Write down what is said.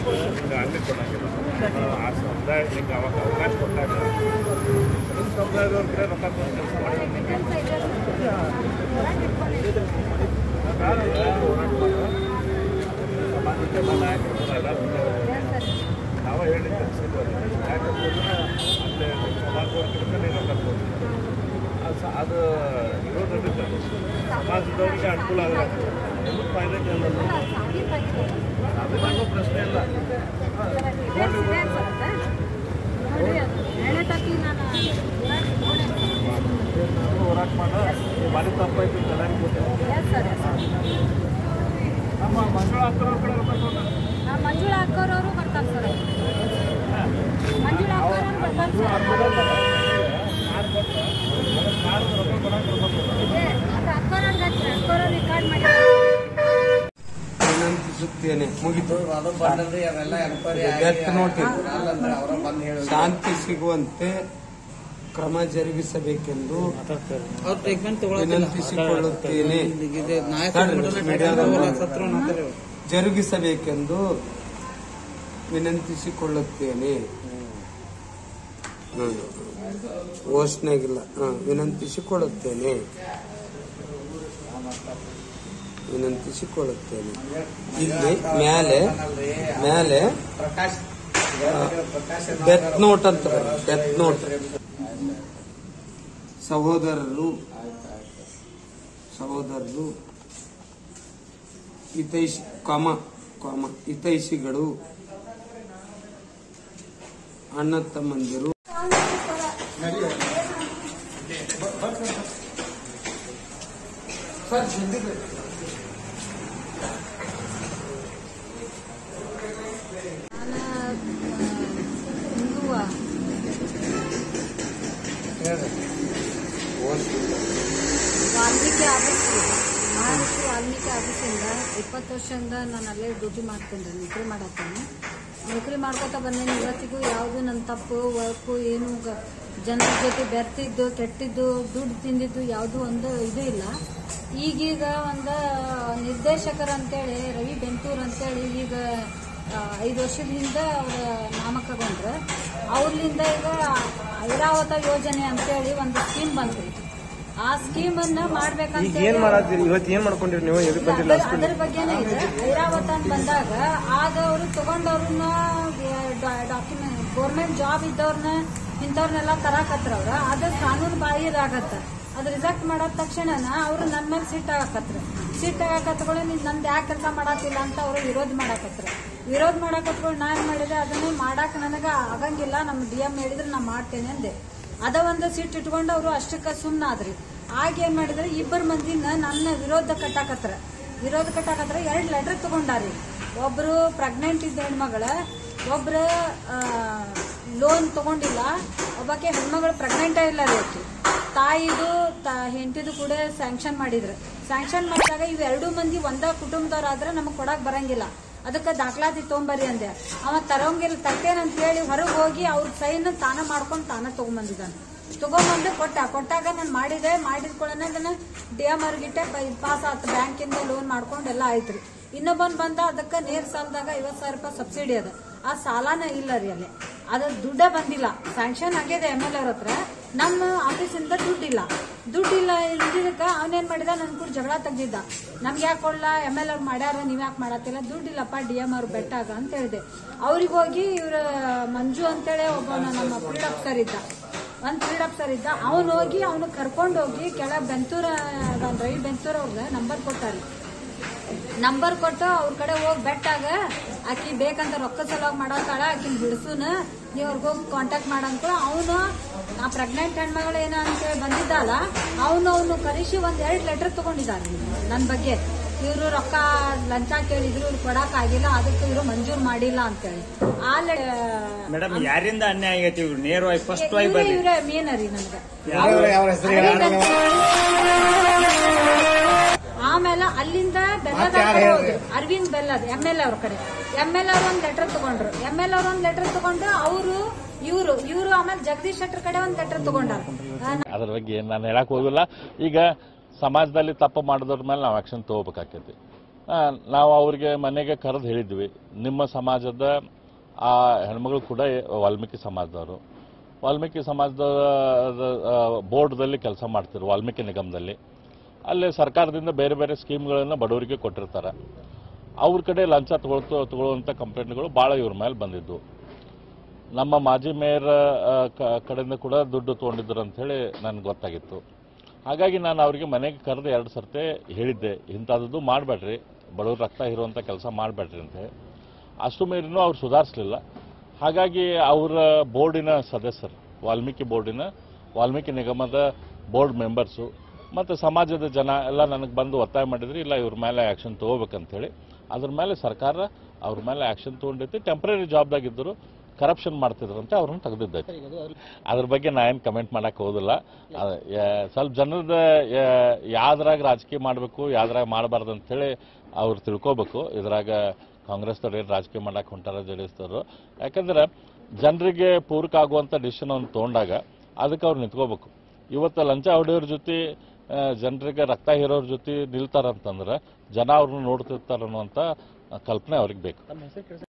ಈಗ ಅಲ್ಲಿ ಕೊಡಂಗಿಲ್ಲ ಆ ಸಮುದಾಯ ನಿಂಗೆ ಅವಾಗ ಅವಕಾಶ ಕೊಟ್ಟಾಗ ನಿಮ್ಮ ಸಮುದಾಯದವ್ರ ಕಡೆ ರೊಕ್ಕ ತಗೊಂಡು ಕೆಲಸ ಮಾಡಿ ಸಮಾಜಕ್ಕೆ ಬಂದ ನಾಯಕರು ಎಲ್ಲರೂ ನಾವೇ ಹೇಳಿದ್ದೆ ಯಾಕಂದ್ರೆ ಅಲ್ಲೇ ಸಮಾಜದವ್ರ ಕಡೆ ರೊಕ್ಕ ತಗೊಂಡು ಅದು ಸ- ಅದು ಇರೋದು ನಡೀತದೆ ಸಮಾಜದವರಿಗೆ ಅನುಕೂಲ ಆಗಲ್ಲ ನಿಮಗೆ ಫಾಯ್ದೆ ಇಲ್ಲ ಅದಕ್ಕಾಗೋ ಪ್ರಶ್ನೆ ಇಲ್ಲ ನಾವು ಹೋರಾಟ ಮಾಡ ಮನೆ ತಪ್ಪಾಯ್ತು ಚೆನ್ನಾಗಿ ಕೊಟ್ಟೆ ನಮ್ಮ ಮಂಗಳ ಹತ್ತಿರ ಕಡೆ ರೊಕ್ಕ ತಗೊಂಡು ಮಂಜುಳಾ ಅಕ್ಕವ್ರವರು ಬರ್ತಾರೆ ಸರ್ ಮಂಜುಳಾ ಅಕ್ಕವ್ರವ್ರು ಬರ್ತಾರೆ ಸರ್ ಅಕ್ಕವ್ರವ್ರಿಗೆ ಹಚ್ಚಿರಿ ಅಕ್ಕವ್ರವ್ರು ರೆಕಾರ್ಡ್ ಮಾಡಿ ವಿನಂತಿಸುತ್ತೇನೆ ಮುಗಿತು ಅದು ಬಂದಲ್ರಿ ಅವೆಲ್ಲ ಎನ್ಕ್ವೈರಿ ಡೆತ್ ನೋಟ್ ಇದೆ. ಅಲ್ಲಂದ್ರೆ ಅವರ ಬಂದು ಹೇಳಿ ಶಾಂತಿ ಸಿಗುವಂತೆ ಕ್ರಮ ಜರುಗಿಸಬೇಕೆಂದು ಅವ್ರ ಟ್ರೀಟ್ಮೆಂಟ್ ವಿನಂತಿಸಿಕೊಳ್ಳುತ್ತೇನೆ ಜರುಗಿಸಬೇಕೆಂದು ವಿನಂತಿಸಿಕೊಳ್ಳುತ್ತೇನೆ ಹ್ಮ್. ಘೋಷಣೆಗಿಲ್ಲ ಹ, ವಿನಂತಿಸಿಕೊಳ್ಳುತ್ತೇನೆ ವಿನಂತಿಸಿಕೊಳ್ಳುತ್ತೇನೆ ಇಲ್ಲಿ ಮೇಲೆ ಮೇಲೆ ಪ್ರಕಾಶ್ ಪ್ರಕಾಶ್ ಡೆತ್ ನೋಟ್ ಅಂತ ಡೆತ್ ನೋಟ್ ಸಹೋದರರು ಸಹೋದರರು ಹಿತೈಷಿ ಕಾಮ ಕಾಮ ಹಿತೈಷಿಗಳು ಅಣ್ಣ ತಮ್ಮಂದಿರು ಹಿಂದುವ ವಾಲ್ಮೀಕಿ ಆಫೀಸ್ ಮಹಾರಾಷ್ಟ್ರ ವಾಲ್ಮೀಕಿ ಆಫೀಸಿಂದ ಇಪ್ಪತ್ತು ವರ್ಷದಿಂದ ನಾನು ಅಲ್ಲೇ ಡ್ಯೂಟಿ ಮಾಡ್ತೇನೆ ರೀ ನೌಕರಿ ಮಾಡತ್ತೇನೆ ನೌಕರಿ ಮಾಡ್ಕೊತಾ ಬಂದೇನೆ ಇವತ್ತಿಗೂ ಯಾವುದು ನನ್ನ ತಪ್ಪು ವರ್ಕು ಏನು ಗ- ಜನರ ಜೊತೆ ಬೆರ್ತಿದ್ದು ಕೆಟ್ಟಿದ್ದು ದುಡ್ಡು ತಿಂದಿದ್ದು ಯಾವುದು ಒಂದು ಇದು ಇಲ್ಲ ಈಗೀಗ ಒಂದು ನಿರ್ದೇಶಕರು ಅಂತೇಳಿ ರವಿ ಬೆಂತೂರ್ ಅಂತೇಳಿ ಈಗ ಆ, ಐದು ವರ್ಷದ ಹಿಂದೆ ಅವ್ರ ನಾಮಕಗೊಂಡ್ರು ಅವ್ರಲಿಂದ ಈಗ ಐರಾವತ ಯೋಜನೆ ಅಂತೇಳಿ ಒಂದು ಸ್ಕೀಮ್ ಬಂತ್ರಿ ಆ ಸ್ಕೀಮ್ ಅನ್ನ ಮಾಡ್ಬೇಕಂತ ಏನ್ ಮಾಡತ್ತೀರಿ ಇವತ್ತು ಏನ್ ಮಾಡ್ಕೊಂಡಿರಿ ನೀವು ಎದಕ್ ಬಂದಿಲ್ಲ ಅದ್ರ- ಅದ್ರ ಬಗ್ಗೆನೇ ಇದೆ ಐರಾವತ ಅಂತ ಬಂದಾಗ ಆಗ ಅವರು ತಗೊಂಡವ್ರನ್ನ ಡಾಕ್ಯುಮೆಂಟ್ ಗೌರ್ಮೆಂಟ್ ಜಾಬ್ ಇದ್ದವ್ರನ್ನ ಇಂಥವ್ರನ್ನೆಲ್ಲ ತರಾಕತ್ರ ಅವ್ರ ಅದ್ರ ಕಾನೂನು ಬಾಹಿರಾಗತ್ತ ಅದು ರಿಜೆಕ್ಟ್ ಮಾಡದ ತಕ್ಷಣ ಅವ್ರು ನನ್ನ ಮೇಲೆ ಸಿಟ್ ಆಗಕತ್ರ ಸಿಟ್ ಆಗಕತ್ಗಳು ನೀನ್ ನಂದು ಯಾಕೆ ಕೆಲಸ ಮಾಡತ್ತಿಲ್ಲ ಅಂತ ಅವರು ವಿರೋಧ ಮಾಡಕತ್ರ ವಿರೋಧ ಮಾಡಕತ್ಗಳು ನಾ ಏನ್ ಮಾಡಿದೆ ಅದನ್ನ ಮಾಡಾಕ ನನಗ ಆಗಂಗಿಲ್ಲ ನಮ್ಮ ಡಿ ಎಂ ಹೇಳಿದ್ರೆ ನಾ ಮಾಡ್ತೇನೆ ಅಂದೆ ಅದ ಒಂದು ಸೀಟ್ ಇಟ್ಕೊಂಡು ಅವರು ಅಷ್ಟಕ್ಕ ಸುಮ್ಮನಾದ್ರಿ ಆಗ ಏನ್ ಮಾಡಿದ್ರೆ ಇಬ್ಬರು ಮಂದಿನ ನನ್ನ ವಿರೋಧ ಕಟ್ಟಾಕತ್ರ ವಿರೋಧ ಕಟ್ಟಾಕತ್ರ ಎರಡು ಲೆಟರ್ ತಗೊಂಡಾರಿ ಒಬ್ರು ಪ್ರೆಗ್ನೆಂಟ್ ಇದ್ದ ಹೆಣ್ಮಗಳ ಒಬ್ರು ಲೋನ್ ತಗೊಂಡಿಲ್ಲ ಒಬ್ಬಕ್ಕೆ ಹೆಣ್ಮಗಳು ಪ್ರೆಗ್ನೆಂಟೇ ಇಲ್ಲ ರೀ ಆಕಿ ತಾಯಿದು ಹೆಂಡತಿದು ಕೂಡ ಸ್ಯಾಂಕ್ಷನ್ ಮಾಡಿದ್ರು ಸ್ಯಾಂಕ್ಷನ್ ಮಾಡಿದಾಗ ಇವ್ ಎರಡು ಮಂದಿ ಒಂದ ಕುಟುಂಬದವ್ರಾದ್ರೆ ನಮಗ್ ಕೊಡಕ್ ಬರಂಗಿಲ್ಲ ಅದಕ್ಕೆ ದಾಖಲಾತಿ ತೊಗೊಂಬರ್ರಿ ಅಂದೆ ಅವ ತರೋಂಗಿಲ್ಲ ತರ್ತೇನಂತ ಹೇಳಿ ಹೊರಗೆ ಹೋಗಿ ಅವ್ರ ಸೈನ್ ತಾನ ಮಾಡ್ಕೊಂಡು ತಾನ ತಗೊಂಬಂದಿದ್ದಾನೆ ತಗೊಂಬಂದು ಕೊಟ್ಟ ಕೊಟ್ಟಾಗ ನಾನು ಮಾಡಿದೆ ಮಾಡಿದ ಕೂಡನೆ ಅದನ್ನ ಡಿ ಎಂ ಅವ್ರಿಗಿಟ್ಟೆ ಪಾಸ್ ಆತು ಬ್ಯಾಂಕಿಂದ ಲೋನ್ ಮಾಡ್ಕೊಂಡು ಎಲ್ಲ ಆಯ್ತ್ರಿ ಇನ್ನೊಬ್ಬನ್ ಬಂದ ಅದಕ್ಕೆ ನೇರ್ ಸಾಲದಾಗ ಐವತ್ ಸಾವಿರ ರೂಪಾಯಿ ಸಬ್ಸಿಡಿ ಅದ ಆ ಸಾಲನ ಇಲ್ಲ ರೀ ಅಲ್ಲಿ ಅದ ದುಡ್ಡೇ ಬಂದಿಲ್ಲ ಸ್ಯಾಂಕ್ಷನ್ ಆಗಿದೆ ಎಮ್ ಎಲ್ ಅವ್ರ ಹತ್ರ ನಮ್ಮ ಆಫೀಸಿಂದ ದುಡ್ಡಿಲ್ಲ ದುಡ್ಡಿಲ್ಲ ಇಲ್ದಿದ್ದಕ್ಕ ಅವನೇನ್ ಮಾಡಿದ ನನ್ ಕೂಡ ಜಗಳ ತೆಗ್ದಿದ್ದ ನಮ್ಗೆ ಯಾಕೆ ಕೊಡ್ಲಾ ಎಮ್ ಎಲ್ ಅವ್ರು ಮಾಡ್ಯಾರ ನೀವ್ ಯಾಕೆ ಮಾಡತ್ತಿಲ್ಲ ದುಡ್ಡಿಲ್ಲಪ್ಪ ಡಿ ಎಂ ಅವ್ರು ಬೆಟ್ಟಾಗ ಅಂತ ಹೇಳಿದೆ ಅವ್ರಿಗೆ ಹೋಗಿ ಇವ್ರ ಮಂಜು ಅಂತೇಳಿ ಒಬ್ಬ ನಮ್ಮ ಫೀಲ್ಡ್ ಆಫೀಸರ್ ಇದ್ದ ಒಂದ್ ಫೀಲ್ಡ್ ಆಫೀಸರ್ ಇದ್ದ ಅವ್ನು ಹೋಗಿ ಅವನು ಕರ್ಕೊಂಡು ಹೋಗಿ ಕೆಳ ಬೆಂತೂರ ಒಂದ್ ರವಿ ಬೆಂತೂರ್ ಅವ್ರಿಗೆ ನಂಬರ್ ಕೊಟ್ಟಾರಿ ನಂಬರ್ ಕೊಟ್ಟು ಅವ್ರ ಕಡೆ ಹೋಗಿ ಬೆಟ್ಟಾಗ ಆಕಿ ಬೇಕಂತ ರೊಕ್ಕ ಸಲುವಾಗಿ ಮಾಡತ್ತಾಳ ಆಕಿನ ಬಿಡ್ಸುನ ನೀವ್ ಅವ್ರಿಗೆ ಹೋಗಿ ಕಾಂಟ್ಯಾಕ್ಟ್ ಮಾಡಂತ ಅವನು ಆ ಪ್ರೆಗ್ನೆಂಟ್ ಹೆಣ್ಮಗಳು ಏನೋ ಅಂತೇಳಿ ಬಂದಿದ್ದಲ್ಲ ಅವನು ಅವನು ಕಲಿಸಿ ಒಂದ್ ಎರಡ್ ಲೆಟರ್ ತಗೊಂಡಿದ್ದಾನೆ ನನ್ ಬಗ್ಗೆ ಇವರು ರೊಕ್ಕ ಲಂಚ ಕೇಳಿದ್ರು ಇವ್ರು ಕೊಡಕ್ ಆಗಿಲ್ಲ ಅದಕ್ಕೆ ಇವರು ಮಂಜೂರ್ ಮಾಡಿಲ್ಲ ಅಂತೇಳಿ ಆ ಮೇಡಮ್ ಯಾರಿಂದ ಅನ್ಯಾಯ ಆಗೈತಿ ಇವ್ರು ನೇರವಾಗಿ ಫಸ್ಟ್ ಆಗಿ ಇವ್ರೆ ಬರ್ಲಿ ಇವ್ರೆ ಮೇನ್ ರೀ ನನ್ಗೆ ಯಾವ ಹೆಸರು ಆಮೇಲೆ ಅಲ್ಲಿಂದ ಬೆಲ್ಲದ ಕಡೆ ಹೋದ್ರು ಅರವಿಂದ್ ಬೆಲ್ಲದ್ ಎಮ್ ಎಲ್ ಅವ್ರ ಕಡೆ ಎಮ್ ಎಲ್ ಅವ್ರ ಒಂದ್ ಲೆಟರ್ ತಗೊಂಡ್ರು ಎಮ್ ಎಲ್ ಅವ್ರ ಒಂದ್ ಲೆಟರ್ ತಗೊಂಡು ಅವರು ಇವರು ಇವರು ಆಮೇಲೆ ಜಗದೀಶ್ ಶೆಟ್ಟರ್ ಕಡೆ ಒಂದ್ ಲೆಟರ್ ತಗೊಂಡಾರ ಅದ್ರ ಬಗ್ಗೆ ನಾನು ಹೇಳಕ್ ಹೋಗಿಲ್ಲ ಈಗ ಸಮಾಜದಲ್ಲಿ ತಪ್ಪು ಮಾಡಿದವ್ರ ಮೇಲೆ ನಾವು ಆಕ್ಷನ್ ತಗೋಬೇಕಾಗ್ತೈತಿ ಆ, ನಾವು ಅವರಿಗೆ ಮನೆಗೆ ಕರೆದು ಹೇಳಿದ್ವಿ ನಿಮ್ಮ ಸಮಾಜದ ಆ ಹೆಣ್ಮಗಳು ಕೂಡ ವಾಲ್ಮೀಕಿ ಸಮಾಜದವರು ವಾಲ್ಮೀಕಿ ಸಮಾಜದ ಆ, ಬೋರ್ಡ್ದಲ್ಲಿ ಕೆಲಸ ಮಾಡ್ತಿರು ವಾಲ್ಮೀಕಿ ನಿಗಮದಲ್ಲಿ ಅಲ್ಲಿ ಸರ್ಕಾರದಿಂದ ಬೇರೆ ಬೇರೆ ಸ್ಕೀಮ್ಗಳನ್ನು ಬಡವರಿಗೆ ಕೊಟ್ಟಿರ್ತಾರೆ ಅವ್ರ ಕಡೆ ಲಂಚ ತಗೊಳ್ತು ತಗೊಳ್ಳುವಂಥ ಕಂಪ್ಲೇಂಟ್ಗಳು ಭಾಳ ಇವ್ರ ಮೇಲೆ ಬಂದಿದ್ದು ನಮ್ಮ ಮಾಜಿ ಮೇಯರ್ ಆ, ಕ- ಕಡೆಯಿಂದ ಕೂಡ ದುಡ್ಡು ತೊಗೊಂಡಿದ್ರು ಅಂತ ಹೇಳಿ ನನಗೆ ಗೊತ್ತಾಗಿತ್ತು ಹಾಗಾಗಿ ನಾನು ಅವರಿಗೆ ಮನೆಗೆ ಕರೆದು ಎರಡು ಸರ್ತೆ ಹೇಳಿದ್ದೆ ಇಂಥದ್ದು ಮಾಡಬೇಡ್ರಿ ಬಡವ್ರ ರಕ್ತ ಇರುವಂಥ ಕೆಲಸ ಮಾಡಬೇಡ್ರಿ ಅಂತ ಹೇಳಿ ಅಷ್ಟು ಮೇರಿನೂ ಅವ್ರು ಸುಧಾರಿಸಲಿಲ್ಲ ಹಾಗಾಗಿ ಅವರ ಬೋರ್ಡಿನ ಸದಸ್ಯರು ವಾಲ್ಮೀಕಿ ಬೋರ್ಡಿನ ವಾಲ್ಮೀಕಿ ನಿಗಮದ ಬೋರ್ಡ್ ಮೆಂಬರ್ಸು ಮತ್ತು ಸಮಾಜದ ಜನ ಎಲ್ಲ ನನಗೆ ಬಂದು ಒತ್ತಾಯ ಮಾಡಿದ್ರು ಇಲ್ಲ ಇವ್ರ ಮೇಲೆ ಆ್ಯಕ್ಷನ್ ತೊಗೋಬೇಕಂತೇಳಿ ಅದ್ರ ಮೇಲೆ ಸರ್ಕಾರ ಅವ್ರ ಮೇಲೆ ಆ್ಯಕ್ಷನ್ ತೊಗೊಂಡೈತಿ ಟೆಂಪ್ರರಿ ಜಾಬ್ದಾಗಿದ್ದರು ಕರಪ್ಷನ್ ಮಾಡ್ತಿದ್ರಂತೆ ಅವ್ರನ್ನ ತೆಗೆದಿದ್ದೈತಿ ಅದ್ರ ಬಗ್ಗೆ ನಾ ಏನು ಕಮೆಂಟ್ ಮಾಡಕ್ಕೆ ಹೋದಿಲ್ಲ ಅದ್ ಯಾ- ಸ್ವಲ್ಪ ಜನರದ ಯಾ- ಯಾವ್ದ್ರಾಗ ರಾಜಕೀಯ ಮಾಡಬೇಕು ಯಾವ್ದ್ರಾಗ ಮಾಡಬಾರ್ದು ಅಂತೇಳಿ ಅವ್ರು ತಿಳ್ಕೊಬೇಕು ಇದ್ರಾಗ ಕಾಂಗ್ರೆಸ್ದವ್ರು ಏನು ರಾಜಕೀಯ ಮಾಡಕ್ಕೆ ಹೊಂಟಾರ ಜೆ ಡಿ ಎಸ್ದವರು ಯಾಕಂದ್ರೆ ಜನರಿಗೆ ಪೂರಕ ಆಗುವಂಥ ಡಿಸಿಷನ್ ಒಂದು ತೊಗೊಂಡಾಗ ಅದಕ್ಕೆ ಅವ್ರು ನಿಂತ್ಕೋಬೇಕು ಇವತ್ತು ಲಂಚ ಹೊಡೆಯೋರ ಜೊತೆ ಆ, ಜನರಿಗೆ ರಕ್ತ ಹೀರೋರ ಜೊತೆ ನಿಲ್ತಾರಂತಂದ್ರೆ ಜನ ಅವ್ರನ್ನ ನೋಡ್ತಿರ್ತಾರ ಅನ್ನುವಂಥ ಕಲ್ಪನೆ ಅವ್ರಿಗೆ ಬೇಕು